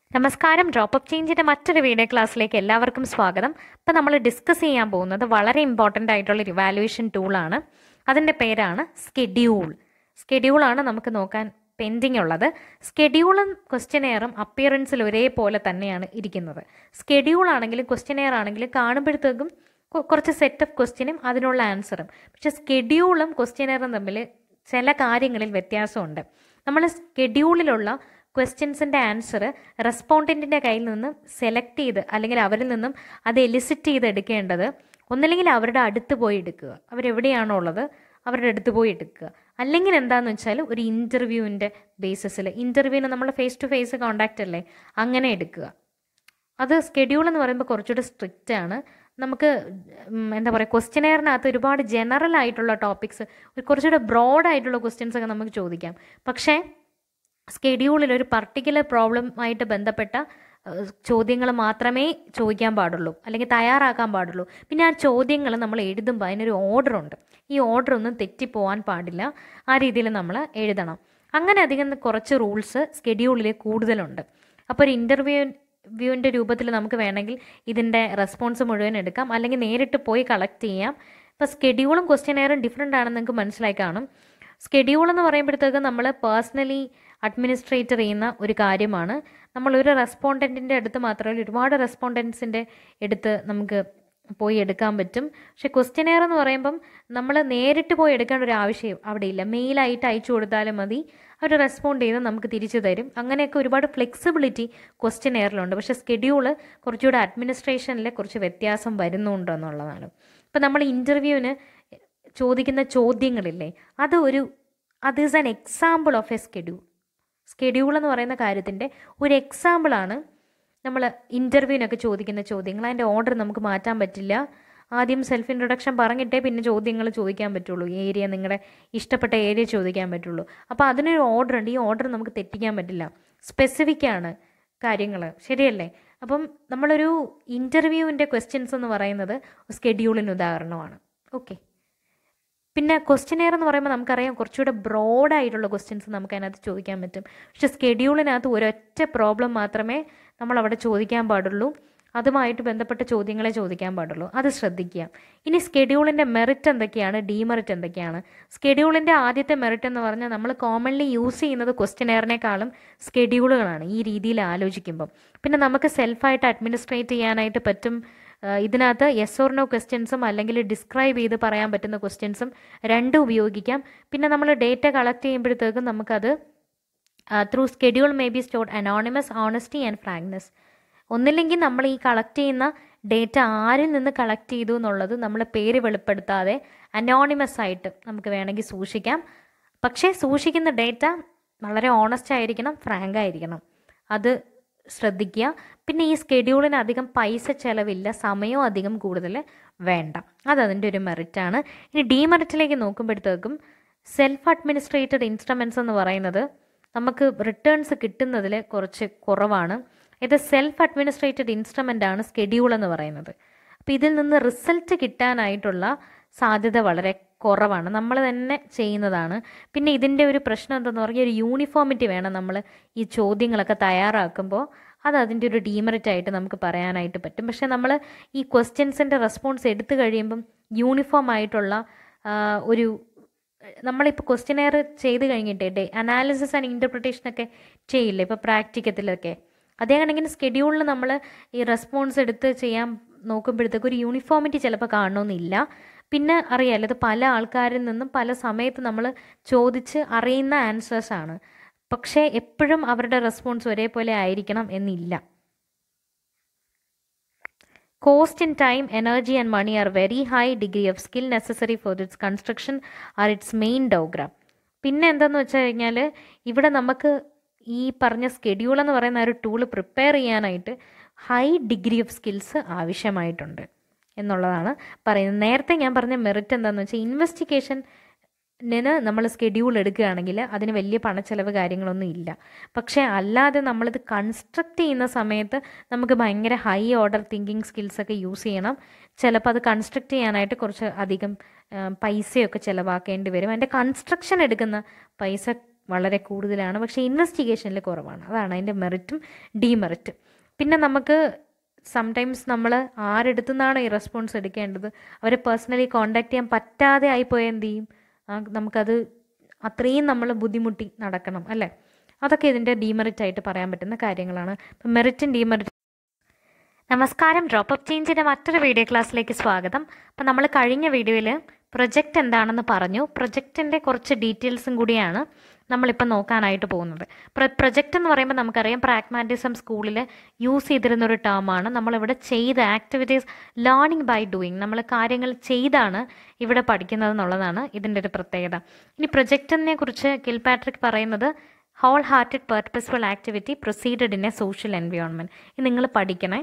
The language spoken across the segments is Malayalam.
നമസ്കാരം ഡ്രോപ്പ് അപ്പ് ചേഞ്ചിൻ്റെ മറ്റൊരു വീഡിയോ ക്ലാസ്സിലേക്ക് എല്ലാവർക്കും സ്വാഗതം ഇപ്പം നമ്മൾ ഡിസ്കസ് ചെയ്യാൻ പോകുന്നത് വളരെ ഇമ്പോർട്ടൻ്റ് ആയിട്ടുള്ള ഒരു ഇവാലുവേഷൻ ടൂളാണ് അതിൻ്റെ പേരാണ് സ്കെഡ്യൂൾ സ്കെഡ്യൂളാണ് നമുക്ക് നോക്കാൻ പെൻഡിങ് ഉള്ളത് സ്കെഡ്യൂളും ക്വസ്റ്റ്യനെയറും അപ്പിയറൻസിൽ ഒരേപോലെ തന്നെയാണ് ഇരിക്കുന്നത് സ്കെഡ്യൂൾ ആണെങ്കിലും ക്വസ്റ്റ്യനെയർ ആണെങ്കിലും കാണുമ്പോഴത്തേക്കും കൊ- കുറച്ച് സെറ്റ് ഓഫ് ക്വസ്റ്റ്യനും അതിനുള്ള ആൻസറും പക്ഷേ സ്കെഡ്യൂളും ക്വസ്റ്റ്യനെയറും തമ്മിൽ ചില കാര്യങ്ങളിൽ വ്യത്യാസമുണ്ട് നമ്മൾ സ്കെഡ്യൂളിലുള്ള ക്വസ്റ്റ്യൻസിൻ്റെ ആൻസർ റെസ്പോണ്ടൻറ്റിൻ്റെ കയ്യിൽ നിന്നും സെലക്ട് ചെയ്ത് അല്ലെങ്കിൽ അവരിൽ നിന്നും അത് എലിസിറ്റ് ചെയ്ത് എടുക്കേണ്ടത് ഒന്നില്ലെങ്കിൽ അവരുടെ അടുത്ത് പോയി എടുക്കുക അവരെവിടെയാണോ ഉള്ളത് അവരുടെ അടുത്ത് പോയി എടുക്കുക അല്ലെങ്കിൽ എന്താണെന്ന് വെച്ചാൽ ഒരു ഇൻ്റർവ്യൂവിൻ്റെ ബേസിസിൽ ഇൻ്റർവ്യൂവിന് നമ്മൾ ഫേസ് ടു ഫേസ് കോണ്ടാക്റ്റ് അല്ലേ അങ്ങനെ എടുക്കുക അത് സ്കെഡ്യൂൾ എന്ന് പറയുമ്പോൾ കുറച്ചുകൂടി സ്ട്രിക്റ്റ് ആണ് നമുക്ക് ഉം, എന്താ പറയുക ക്വസ്റ്റ്യനെയറിനകത്ത് ഒരുപാട് ജനറൽ ആയിട്ടുള്ള ടോപ്പിക്സ് കുറച്ചുകൂടെ ബ്രോഡ് ആയിട്ടുള്ള ക്വസ്റ്റ്യൻസ് ഒക്കെ നമുക്ക് ചോദിക്കാം പക്ഷേ സ്കെഡ്യൂളിൽ ഒരു പർട്ടിക്കുലർ പ്രോബ്ലം ആയിട്ട് ബന്ധപ്പെട്ട ചോദ്യങ്ങൾ മാത്രമേ ചോദിക്കാൻ പാടുള്ളൂ അല്ലെങ്കിൽ തയ്യാറാക്കാൻ പാടുള്ളൂ പിന്നെ ആ ചോദ്യങ്ങൾ നമ്മൾ എഴുതുമ്പോൾ അതിനൊരു ഓർഡർ ഉണ്ട് ഈ ഓർഡർ ഒന്നും തെറ്റിപ്പോവാൻ പാടില്ല ആ രീതിയിൽ നമ്മൾ എഴുതണം അങ്ങനെ അധികം കുറച്ച് റൂൾസ് സ്കെഡ്യൂളിൽ കൂടുതലുണ്ട് അപ്പോൾ ഒരു ഇൻ്റർവ്യൂ വ്യൂവിൻ്റെ രൂപത്തിൽ നമുക്ക് വേണമെങ്കിൽ ഇതിൻ്റെ റെസ്പോൺസ് മുഴുവൻ എടുക്കാം അല്ലെങ്കിൽ നേരിട്ട് പോയി കളക്ട് ചെയ്യാം ഇപ്പോൾ സ്കെഡ്യൂളും ക്വസ്റ്റ്യനെയറും ഡിഫറെൻ്റ് ആണെന്ന് നിങ്ങൾക്ക് മനസ്സിലായി കാണും സ്കെഡ്യൂൾ എന്ന് പറയുമ്പോഴത്തേക്ക് നമ്മൾ പേഴ്സണലി അഡ്മിനിസ്ട്രേറ്റർ ചെയ്യുന്ന ഒരു കാര്യമാണ് നമ്മൾ ഒരു റെസ്പോണ്ടൻറ്റിൻ്റെ അടുത്ത് മാത്രമല്ല ഒരുപാട് റെസ്പോണ്ടൻസിൻ്റെ അടുത്ത് നമുക്ക് പോയി എടുക്കാൻ പറ്റും പക്ഷെ ക്വസ്റ്റ്യനെയർ എന്ന് പറയുമ്പം നമ്മൾ നേരിട്ട് പോയി എടുക്കേണ്ട ഒരു ആവശ്യം അവിടെ ഇല്ല മെയിലായിട്ട് അയച്ചു കൊടുത്താലും മതി അവർ റെസ്പോണ്ട് ചെയ്ത് നമുക്ക് തിരിച്ചു തരും അങ്ങനെയൊക്കെ ഒരുപാട് ഫ്ലെക്സിബിലിറ്റി ക്വസ്റ്റ്യനെയറിലുണ്ട് പക്ഷേ സ്കെഡ്യൂള് കുറച്ചുകൂടെ അഡ്മിനിസ്ട്രേഷനിൽ കുറച്ച് വ്യത്യാസം വരുന്നുണ്ട് എന്നുള്ളതാണ് ഇപ്പം നമ്മൾ ഇൻ്റർവ്യൂവിന് ചോദിക്കുന്ന ചോദ്യങ്ങളില്ലേ അത് ഒരു അത് is an example of a schedule schedule എന്ന് പറയുന്ന കാര്യത്തിൻ്റെ ഒരു എക്സാമ്പിളാണ് നമ്മൾ ഇൻ്റർവ്യൂവിനൊക്കെ ചോദിക്കുന്ന ചോദ്യങ്ങൾ അതിൻ്റെ ഓർഡർ നമുക്ക് മാറ്റാൻ പറ്റില്ല ആദ്യം സെൽഫ് ഇൻട്രൊഡക്ഷൻ പറഞ്ഞിട്ടേ പിന്നെ ചോദ്യങ്ങൾ ചോദിക്കാൻ പറ്റുള്ളൂ ഏരിയ നിങ്ങളുടെ ഇഷ്ടപ്പെട്ട ഏരിയ ചോദിക്കാൻ പറ്റുള്ളൂ അപ്പോൾ അതിനൊരു ഓർഡർ ഉണ്ട് ഈ ഓർഡർ നമുക്ക് തെറ്റിക്കാൻ പറ്റില്ല സ്പെസിഫിക് ആണ് കാര്യങ്ങൾ ശരിയല്ലേ അപ്പം നമ്മളൊരു ഇൻ്റർവ്യൂവിൻ്റെ ക്വസ്റ്റ്യൻസ് എന്ന് പറയുന്നത് സ്കെഡ്യൂളിന് ഉദാഹരണമാണ് ഓക്കെ പിന്നെ ക്വസ്റ്റ്യനെയർ എന്ന് പറയുമ്പോൾ നമുക്കറിയാം കുറച്ചുകൂടെ ബ്രോഡ് ആയിട്ടുള്ള ക്വസ്റ്റ്യൻസ് നമുക്ക് അതിനകത്ത് ചോദിക്കാൻ പറ്റും പക്ഷെ സ്കെഡ്യൂളിനകത്ത് ഒരൊറ്റ പ്രോബ്ലം മാത്രമേ നമ്മൾ അവിടെ ചോദിക്കാൻ പാടുള്ളൂ അതുമായിട്ട് ബന്ധപ്പെട്ട ചോദ്യങ്ങളെ ചോദിക്കാൻ പാടുള്ളൂ അത് ശ്രദ്ധിക്കുക ഇനി സ്കെഡ്യൂളിൻ്റെ മെറിറ്റ് എന്തൊക്കെയാണ് ഡീമെറിറ്റ് എന്തൊക്കെയാണ് സ്കെഡ്യൂളിൻ്റെ ആദ്യത്തെ മെറിറ്റ് എന്ന് പറഞ്ഞാൽ നമ്മൾ കോമൺലി യൂസ് ചെയ്യുന്നത് ക്വസ്റ്റ്യനെയറിനേക്കാളും സ്കെഡ്യൂളുകളാണ് ഈ രീതിയിൽ ആലോചിക്കുമ്പം പിന്നെ നമുക്ക് സെൽഫായിട്ട് അഡ്മിനിസ്ട്രേറ്റ് ചെയ്യാനായിട്ട് പറ്റും ആഹ് ഇതിനകത്ത് യെസ് ഓർ നോ ക്വസ്റ്റ്യൻസും അല്ലെങ്കിൽ ഡിസ്ക്രൈബ് ചെയ്ത് പറയാൻ പറ്റുന്ന ക്വസ്റ്റ്യൻസും രണ്ടും ഉപയോഗിക്കാം പിന്നെ നമ്മൾ ഡേറ്റ കളക്ട് ചെയ്യുമ്പോഴത്തേക്കും നമുക്കത് through schedule may be stored anonymous honesty and frankness ഒന്നില്ലെങ്കിൽ നമ്മൾ ഈ കളക്ട് ചെയ്യുന്ന ഡേറ്റ ആരിൽ നിന്ന് കളക്ട് ചെയ്തു എന്നുള്ളത് നമ്മൾ പേര് വെളിപ്പെടുത്താതെ അനോണിമസ് ആയിട്ട് നമുക്ക് വേണമെങ്കിൽ സൂക്ഷിക്കാം പക്ഷേ സൂക്ഷിക്കുന്ന ഡേറ്റ വളരെ ഓണസ്റ്റ് ആയിരിക്കണം ഫ്രാങ്ക് ആയിരിക്കണം അത് ശ്രദ്ധിക്കുക പിന്നെ ഈ സ്കെഡ്യൂളിന് അധികം പൈസ ചിലവില്ല സമയവും അധികം കൂടുതൽ വേണ്ട അത് അതിൻ്റെ ഒരു മെറിറ്റാണ് ഇനി ഡീമെറിറ്റിലേക്ക് നോക്കുമ്പോഴത്തേക്കും സെൽഫ് അഡ്മിനിസ്ട്രേറ്റഡ് ഇൻസ്ട്രുമെൻറ്റ്സ് എന്ന് പറയുന്നത് നമുക്ക് റിട്ടേൺസ് കിട്ടുന്നതിൽ കുറച്ച് കുറവാണ് ഇത് സെൽഫ് അഡ്മിനിസ്ട്രേറ്റഡ് ഇൻസ്ട്രുമെൻ്റ് ആണ് സ്കെഡ്യൂൾ എന്ന് പറയുന്നത് അപ്പോൾ ഇതിൽ നിന്ന് റിസൾട്ട് കിട്ടാനായിട്ടുള്ള സാധ്യത വളരെ കുറവാണ് നമ്മൾ തന്നെ ചെയ്യുന്നതാണ് പിന്നെ ഇതിൻ്റെ ഒരു പ്രശ്നം എന്തെന്ന് പറഞ്ഞാൽ ഒരു യൂണിഫോമിറ്റി വേണം നമ്മൾ ഈ ചോദ്യങ്ങളൊക്കെ തയ്യാറാക്കുമ്പോൾ അത് അതിൻ്റെ ഒരു ഡീമെറിറ്റ് ആയിട്ട് നമുക്ക് പറയാനായിട്ട് പറ്റും പക്ഷേ നമ്മൾ ഈ ക്വസ്റ്റ്യൻസിൻ്റെ റെസ്പോൺസ് എടുത്തു കഴിയുമ്പം യൂണിഫോം ആയിട്ടുള്ള ആ, ഒരു നമ്മളിപ്പോൾ ക്വസ്റ്റ്യനെയർ ചെയ്ത് കഴിഞ്ഞിട്ടേ ഡേ അനാലിസിസ് ആൻഡ് ഇൻ്റർപ്രിട്ടേഷൻ ഒക്കെ ചെയ്യില്ലേ ഇപ്പോൾ പ്രാക്ടിക്കത്തിലൊക്കെ അതേയാണെങ്കിൽ സ്കെഡ്യൂളിൽ നമ്മൾ ഈ റെസ്പോൺസ് എടുത്ത് ചെയ്യാൻ നോക്കുമ്പോഴത്തേക്ക് ഒരു യൂണിഫോമിറ്റി ചിലപ്പോൾ കാണണമെന്നില്ല പിന്നെ അറിയാലോ ഇത് പല ആൾക്കാരിൽ നിന്നും പല സമയത്ത് നമ്മൾ ചോദിച്ച് അറിയുന്ന ആൻസേഴ്സ് ആണ് പക്ഷേ എപ്പോഴും അവരുടെ റെസ്പോൺസ് ഒരേപോലെ ആയിരിക്കണം എന്നില്ല Cost in time, energy, and money are very high. Degree of skill necessary for its construction are its main diagram. പിന്നെ എന്താന്ന് വെച്ച് കഴിഞ്ഞാൽ ഇവിടെ നമുക്ക് ഈ പറഞ്ഞ സ്കെഡ്യൂൾ എന്ന് പറയുന്ന ആ ഒരു ടൂൾ പ്രിപ്പയർ ചെയ്യാനായിട്ട് ഹൈ ഡിഗ്രി ഓഫ് സ്കിൽസ് ആവശ്യമായിട്ടുണ്ട് എന്നുള്ളതാണ് പറയുന്നത് നേരത്തെ ഞാൻ പറഞ്ഞ മെറിറ്റ് എന്താണെന്ന് വെച്ചാൽ ഇൻവെസ്റ്റിഗേഷൻ ന് നമ്മൾ സ്കെഡ്യൂൾ എടുക്കുകയാണെങ്കിൽ അതിന് വലിയ പണച്ചെലവ് കാര്യങ്ങളൊന്നും ഇല്ല പക്ഷേ അല്ലാതെ നമ്മളിത് കൺസ്ട്രക്റ്റ് ചെയ്യുന്ന സമയത്ത് നമുക്ക് ഭയങ്കര ഹൈ ഓർഡർ തിങ്കിങ് സ്കിൽസൊക്കെ യൂസ് ചെയ്യണം ചിലപ്പോൾ അത് കൺസ്ട്രക്റ്റ് ചെയ്യാനായിട്ട് കുറച്ച് അധികം ആ, പൈസയൊക്കെ ചിലവാക്കേണ്ടി വരും അതിൻ്റെ കൺസ്ട്രക്ഷൻ എടുക്കുന്ന പൈസ വളരെ കൂടുതലാണ് പക്ഷേ ഇൻവെസ്റ്റിഗേഷനിൽ കുറവാണ് അതാണ് അതിൻ്റെ മെറിറ്റും ഡീമെറിറ്റും പിന്നെ നമുക്ക് സംടൈംസ് നമ്മൾ ആരെടുത്തു നിന്നാണ് ഈ റെസ്പോൺസ് എടുക്കേണ്ടത് അവരെ പേഴ്സണലി കോണ്ടാക്ട് ചെയ്യാൻ പറ്റാതെ ആയിപ്പോയാൽ എന്ത് ചെയ്യും ആ, നമുക്കത് അത്രയും നമ്മൾ ബുദ്ധിമുട്ടി നടക്കണം അല്ലേ അതൊക്കെ ഇതിൻ്റെ ഡീമെറിറ്റ് ആയിട്ട് പറയാൻ പറ്റുന്ന കാര്യങ്ങളാണ് അപ്പം മെറിറ്റും ഡീമെറിറ്റും നമസ്കാരം ഡ്രോപ്പ് അപ്പ് ചേഞ്ചിൻ്റെ മറ്റൊരു വീഡിയോ ക്ലാസ്സിലേക്ക് സ്വാഗതം അപ്പം നമ്മൾ കഴിഞ്ഞ വീഡിയോയിൽ പ്രൊജക്റ്റ് എന്താണെന്ന് പറഞ്ഞു പ്രൊജക്റ്റിൻ്റെ കുറച്ച് ഡീറ്റെയിൽസും കൂടിയാണ് നമ്മളിപ്പോൾ നോക്കാനായിട്ട് പോകുന്നത് പ്രൊജക്റ്റ് എന്ന് പറയുമ്പോൾ നമുക്കറിയാം പ്രാഗ്മാറ്റിസം സ്കൂളിൽ യൂസ് ചെയ്തിരുന്ന ഒരു ടേമാണ് നമ്മളിവിടെ ചെയ്ത ആക്ടിവിറ്റീസ് ലേണിംഗ് ബൈ ഡൂയിങ് നമ്മൾ കാര്യങ്ങൾ ചെയ്താണ് ഇവിടെ പഠിക്കുന്നത് എന്നുള്ളതാണ് ഇതിൻ്റെ ഒരു പ്രത്യേകത ഇനി പ്രൊജക്റ്റിനെ കുറിച്ച് കിൽ പാട്രിക് പറയുന്നത് whole hearted purposeful activity proceeded in a social environment ഇത് നിങ്ങൾ പഠിക്കണേ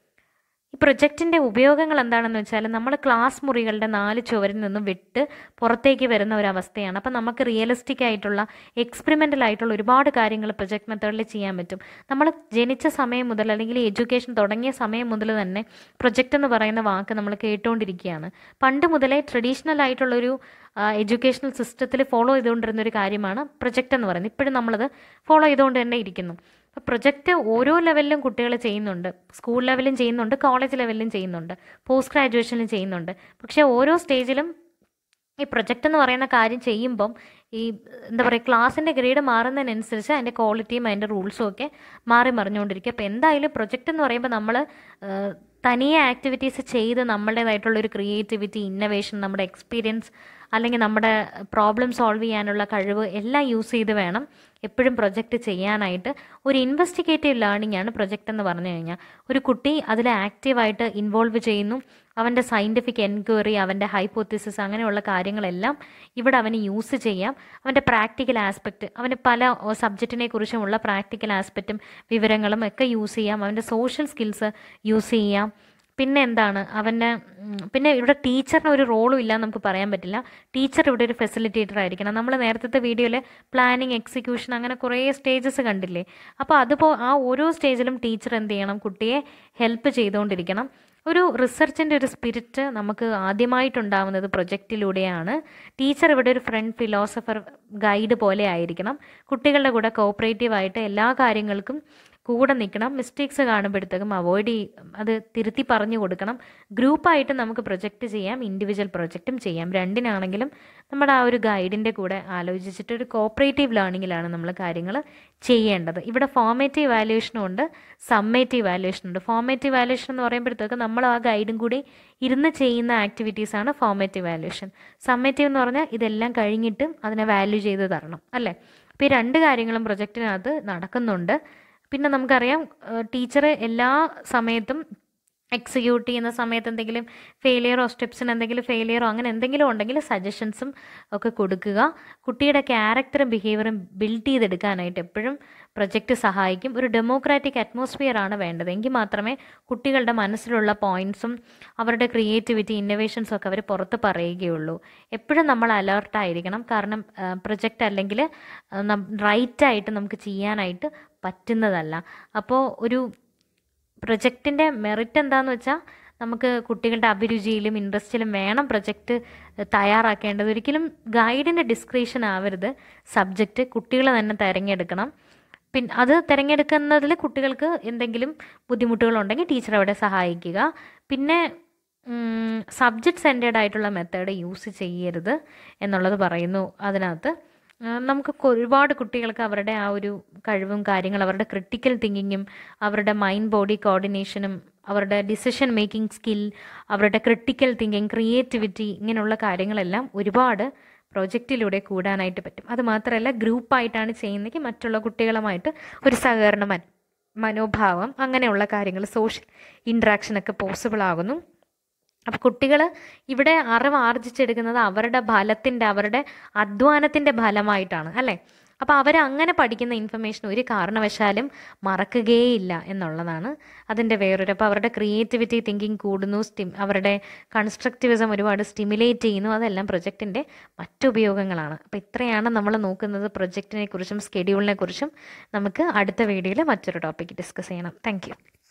ഈ പ്രൊജക്റ്റിൻ്റെ ഉപയോഗങ്ങൾ എന്താണെന്ന് വെച്ചാൽ നമ്മൾ ക്ലാസ് മുറികളുടെ നാല് ചുവരിൽ നിന്നും വിട്ട് പുറത്തേക്ക് വരുന്ന ഒരു അവസ്ഥയാണ് അപ്പം നമുക്ക് റിയലിസ്റ്റിക് ആയിട്ടുള്ള എക്സ്പെരിമെൻ്റൽ ആയിട്ടുള്ള ഒരുപാട് കാര്യങ്ങൾ പ്രൊജക്ട് മെത്തേഡിൽ ചെയ്യാൻ പറ്റും നമ്മൾ ജനിച്ച സമയം മുതൽ അല്ലെങ്കിൽ എഡ്യൂക്കേഷൻ തുടങ്ങിയ സമയം മുതൽ തന്നെ പ്രൊജക്റ്റ് എന്ന് പറയുന്ന വാക്ക് നമ്മൾ കേട്ടുകൊണ്ടിരിക്കുകയാണ് പണ്ട് മുതലേ ട്രഡീഷണൽ ആയിട്ടുള്ളൊരു എഡ്യൂക്കേഷണൽ സിസ്റ്റത്തിൽ ഫോളോ ചെയ്തുകൊണ്ടിരുന്ന ഒരു കാര്യമാണ് പ്രൊജക്റ്റ് എന്ന് പറയുന്നത് ഇപ്പോഴും നമ്മളത് ഫോളോ ചെയ്തുകൊണ്ട് തന്നെ ഇരിക്കുന്നു അപ്പോൾ പ്രൊജക്റ്റ് ഓരോ ലെവലിലും കുട്ടികൾ ചെയ്യുന്നുണ്ട് സ്കൂൾ ലെവലിലും ചെയ്യുന്നുണ്ട് കോളേജ് ലെവലിലും ചെയ്യുന്നുണ്ട് പോസ്റ്റ് ഗ്രാജുവേഷനിലും ചെയ്യുന്നുണ്ട് പക്ഷേ ഓരോ സ്റ്റേജിലും ഈ പ്രൊജക്റ്റ് എന്ന് പറയുന്ന കാര്യം ചെയ്യുമ്പം ഈ എന്താ പറയുക ക്ലാസ്സിൻ്റെ ഗ്രേഡ് മാറുന്നതിനനുസരിച്ച് അതിൻ്റെ ക്വാളിറ്റിയും അതിൻ്റെ റൂൾസും ഒക്കെ മാറി മറിഞ്ഞുകൊണ്ടിരിക്കും അപ്പോൾ എന്തായാലും പ്രൊജക്റ്റ് എന്ന് പറയുമ്പോൾ നമ്മൾ തനിയെ ആക്ടിവിറ്റീസ് ചെയ്ത് നമ്മുടേതായിട്ടുള്ളൊരു ക്രിയേറ്റിവിറ്റി ഇന്നവേഷൻ നമ്മുടെ എക്സ്പീരിയൻസ് അല്ലെങ്കിൽ നമ്മുടെ പ്രോബ്ലം സോൾവ് ചെയ്യാനുള്ള കഴിവ് എല്ലാം യൂസ് ചെയ്ത് വേണം എപ്പോഴും പ്രൊജക്റ്റ് ചെയ്യാനായിട്ട് ഒരു ഇൻവെസ്റ്റിഗേറ്റീവ് ലേണിംഗ് ആണ് പ്രൊജക്റ്റ് എന്ന് പറഞ്ഞു കഴിഞ്ഞാൽ ഒരു കുട്ടി അതിൽ ആക്റ്റീവായിട്ട് ഇൻവോൾവ് ചെയ്യുന്നു അവൻ്റെ സയൻറ്റിഫിക് എൻക്വയറി അവൻ്റെ ഹൈപ്പോത്തിസിസ് അങ്ങനെയുള്ള കാര്യങ്ങളെല്ലാം ഇവിടെ അവന് യൂസ് ചെയ്യാം അവൻ്റെ പ്രാക്ടിക്കൽ ആസ്പെക്റ്റ് അവന് പല സബ്ജക്റ്റിനെ കുറിച്ചുമുള്ള പ്രാക്ടിക്കൽ ആസ്പെക്റ്റും വിവരങ്ങളും ഒക്കെ യൂസ് ചെയ്യാം അവൻ്റെ സോഷ്യൽ സ്കിൽസ് യൂസ് ചെയ്യാം പിന്നെ എന്താണ് അവന് ഉം, പിന്നെ ഇവിടെ ടീച്ചറിന് ഒരു റോളും ഇല്ല എന്ന് നമുക്ക് പറയാൻ പറ്റില്ല ടീച്ചർ ഇവിടെ ഒരു ഫെസിലിറ്റേറ്റർ ആയിരിക്കണം നമ്മൾ നേരത്തെ വീഡിയോയിൽ പ്ലാനിങ് എക്സിക്യൂഷൻ അങ്ങനെ കുറേ സ്റ്റേജസ് കണ്ടില്ലേ അപ്പോൾ അതുപോ ആ ഓരോ സ്റ്റേജിലും ടീച്ചർ എന്ത് ചെയ്യണം കുട്ടിയെ ഹെൽപ്പ് ചെയ്തുകൊണ്ടിരിക്കണം ഒരു റിസർച്ചിൻ്റെ ഒരു സ്പിരിറ്റ് നമുക്ക് ആദ്യമായിട്ടുണ്ടാവുന്നത് പ്രൊജക്റ്റിലൂടെയാണ് ടീച്ചർ ഇവിടെ ഒരു ഫ്രണ്ട് ഫിലോസഫർ ഗൈഡ് പോലെ ആയിരിക്കണം കുട്ടികളുടെ കൂടെ കോപ്പറേറ്റീവ് ആയിട്ട് എല്ലാ കാര്യങ്ങൾക്കും കൂടെ നിൽക്കണം മിസ്റ്റേക്സ് കാണുമ്പോഴത്തേക്കും അവോയ്ഡ് ചെയ്യും അത് തിരുത്തി പറഞ്ഞു കൊടുക്കണം ഗ്രൂപ്പായിട്ട് നമുക്ക് പ്രൊജക്റ്റ് ചെയ്യാം ഇൻഡിവിജ്വൽ പ്രൊജക്റ്റും ചെയ്യാം രണ്ടിനാണെങ്കിലും നമ്മുടെ ആ ഒരു ഗൈഡിൻ്റെ കൂടെ ആലോചിച്ചിട്ട് ഒരു കോപ്പറേറ്റീവ് ലേണിങ്ങിലാണ് നമ്മൾ കാര്യങ്ങൾ ചെയ്യേണ്ടത് ഇവിടെ ഫോർമേറ്റീവ് വാല്യുവേഷനും ഉണ്ട് സമ്മേറ്റീവ് വാല്യുവേഷൻ ഉണ്ട് ഫോർമേറ്റീവ് വാല്യുവേഷൻ എന്ന് പറയുമ്പോഴത്തേക്ക് നമ്മൾ ആ ഗൈഡും കൂടി ഇരുന്ന് ചെയ്യുന്ന ആക്ടിവിറ്റീസാണ് ഫോർമേറ്റീവ് വാല്യുവേഷൻ സമ്മേറ്റീവ് എന്ന് പറഞ്ഞാൽ ഇതെല്ലാം കഴിഞ്ഞിട്ടും അതിനെ വാല്യൂ ചെയ്ത് തരണം അല്ലേ അപ്പോൾ ഈ രണ്ട് കാര്യങ്ങളും പ്രൊജക്റ്റിനകത്ത് നടക്കുന്നുണ്ട് പിന്നെ നമുക്കറിയാം ടീച്ചർ എല്ലാ സമയത്തും എക്സിക്യൂട്ട് ചെയ്യുന്ന സമയത്ത് എന്തെങ്കിലും ഫെയിലിയറോ സ്റ്റെപ്സിന് എന്തെങ്കിലും ഫെയിലിയറോ അങ്ങനെ എന്തെങ്കിലും ഉണ്ടെങ്കിൽ സജഷൻസും ഒക്കെ കൊടുക്കുക കുട്ടിയുടെ ക്യാരക്ടറും ബിഹേവിയറും ബിൽഡ് ചെയ്തെടുക്കാനായിട്ട് എപ്പോഴും പ്രൊജക്റ്റ് സഹായിക്കും ഒരു ഡെമോക്രാറ്റിക് അറ്റ്മോസ്ഫിയർ ആണ് വേണ്ടത് എങ്കിൽ മാത്രമേ കുട്ടികളുടെ മനസ്സിലുള്ള പോയിൻറ്സും അവരുടെ ക്രിയേറ്റിവിറ്റി ഇന്നോവേഷൻസും ഒക്കെ അവർ പുറത്ത് പറയുകയുള്ളൂ എപ്പോഴും നമ്മൾ അലേർട്ടായിരിക്കണം കാരണം പ്രൊജക്റ്റ് അല്ലെങ്കിൽ റൈറ്റായിട്ട് നമുക്ക് ചെയ്യാനായിട്ട് പറ്റുന്നതല്ല അപ്പോൾ ഒരു പ്രൊജക്റ്റിൻ്റെ മെറിറ്റ് എന്താന്ന് വെച്ചാൽ നമുക്ക് കുട്ടികളുടെ അഭിരുചിയിലും ഇൻട്രസ്റ്റിലും വേണം പ്രൊജക്റ്റ് തയ്യാറാക്കേണ്ടത് ഒരിക്കലും ഗൈഡിൻ്റെ ഡിസ്ക്രിപ്ഷൻ ആവരുത് സബ്ജക്റ്റ് കുട്ടികൾ തന്നെ തിരഞ്ഞെടുക്കണം പിന്നെ അത് തിരഞ്ഞെടുക്കുന്നതിൽ കുട്ടികൾക്ക് എന്തെങ്കിലും ബുദ്ധിമുട്ടുകളുണ്ടെങ്കിൽ ടീച്ചർ അവിടെ സഹായിക്കുക പിന്നെ സബ്ജക്റ്റ് സെൻറ്റേഡ് ആയിട്ടുള്ള മെത്തേഡ് യൂസ് ചെയ്യരുത് എന്നുള്ളത് പറയുന്നു അതിനകത്ത് ആ, നമുക്ക് കൊ- ഒരുപാട് കുട്ടികൾക്ക് അവരുടെ ആ ഒരു കഴിവും കാര്യങ്ങൾ അവരുടെ ക്രിട്ടിക്കൽ തിങ്കിങ്ങും അവരുടെ മൈൻഡ് ബോഡി കോർഡിനേഷനും അവരുടെ ഡിസിഷൻ മേക്കിംഗ് സ്കിൽ അവരുടെ ക്രിട്ടിക്കൽ തിങ്കിങ് ക്രിയേറ്റിവിറ്റി ഇങ്ങനെയുള്ള കാര്യങ്ങളെല്ലാം ഒരുപാട് പ്രോജക്റ്റിലൂടെ കൂടാനായിട്ട് പറ്റും അത് മാത്രമല്ല ഗ്രൂപ്പായിട്ടാണ് ചെയ്യുന്നതെങ്കിൽ മറ്റുള്ള കുട്ടികളുമായിട്ട് ഒരു സഹകരണ മൻ- മനോഭാവം അങ്ങനെയുള്ള കാര്യങ്ങൾ സോഷ്യൽ ഇൻട്രാക്ഷനൊക്കെ പോസിബിൾ ആകുന്നു അപ്പോൾ കുട്ടികൾ ഇവിടെ അറിവ് ആർജിച്ചെടുക്കുന്നത് അവരുടെ ഫലത്തിൻ്റെ അവരുടെ അധ്വാനത്തിൻ്റെ ഫലമായിട്ടാണ് അല്ലേ അപ്പോൾ അവർ അങ്ങനെ പഠിക്കുന്ന ഇൻഫർമേഷൻ ഒരു കാരണവശാലും മറക്കുകയേയില്ല എന്നുള്ളതാണ് അതിൻ്റെ വേറൊരു അപ്പോൾ അവരുടെ ക്രിയേറ്റിവിറ്റി തിങ്കിങ് കൂടുന്നു സ്റ്റിം അവരുടെ കൺസ്ട്രക്റ്റിവിസം ഒരുപാട് സ്റ്റിമുലേറ്റ് ചെയ്യുന്നു അതെല്ലാം പ്രൊജക്റ്റിൻ്റെ മറ്റുപയോഗങ്ങളാണ് അപ്പോൾ ഇത്രയാണ് നമ്മൾ നോക്കുന്നത് പ്രൊജക്റ്റിനെ കുറിച്ചും സ്കെഡ്യൂളിനെ കുറിച്ചും നമുക്ക് അടുത്ത വീഡിയോയിൽ മറ്റൊരു ടോപ്പിക്ക് ഡിസ്കസ് ചെയ്യണം താങ്ക്